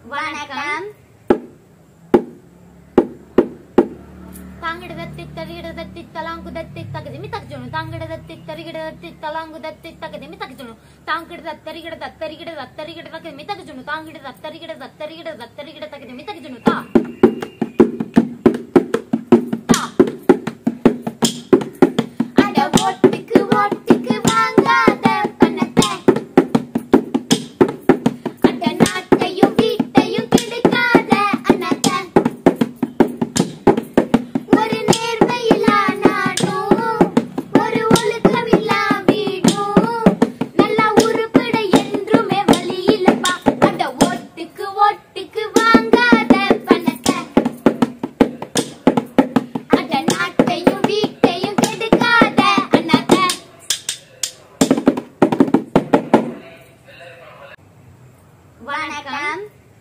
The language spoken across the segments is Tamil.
வணக்கம் தாங்கிடதத்தி தரிகிடதத்தி தலாங்குதத்தி தகதிமி தகஜுணு தாங்கிடதத்தி தரிகிடதத்தி தலாங்குதத்தி தகதிமி தகஜுணு தாங்கிடத தரிகிடத தரிகிடத தரிகிட தகதிமி தகஜுணு தாங்கிடத தரிகிடத தரிகிடத தரிகிட தகதிமி தகஜுணு தா தா அட ஓட்டுக்கு ஓட்டுக்கு வாங்காத பணத்தை அட நாட்டையும் வீட்டையும் கெடுக்காத அண்ணத்தை ஒரு நேர்மையில்லா நாடும் ஒரு ஒழுக்கமில்லா வீடும் நல்ல உருப்பட என்றுமே வழி இல்லப்பா அட ஓட்டுக்கு ஓட்டுக்கு வாங்காத பணத்தை அட நாட்டையும் வீட்டையும் கெடுக்காத அண்ணாத்த வணக்கம்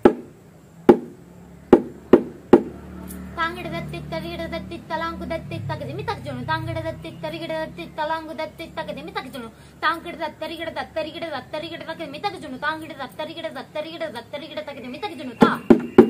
தாங்கிடதத்தி தரிகிடதத்தி தலாங்குதத்தி தகதிமி தகஜுணு தாங்கிடதத்தி தரிகிடதத்தி தலாங்குதத்தி தகதிமி தகஜுணு தாங்கிடத தரிகிடத தரிகிடத தரிகிட தகதிமி தகஜுணு தாங்கிடத தரிகிடத தரிகிடத தரிகிட தகதிமி தகஜுணு தா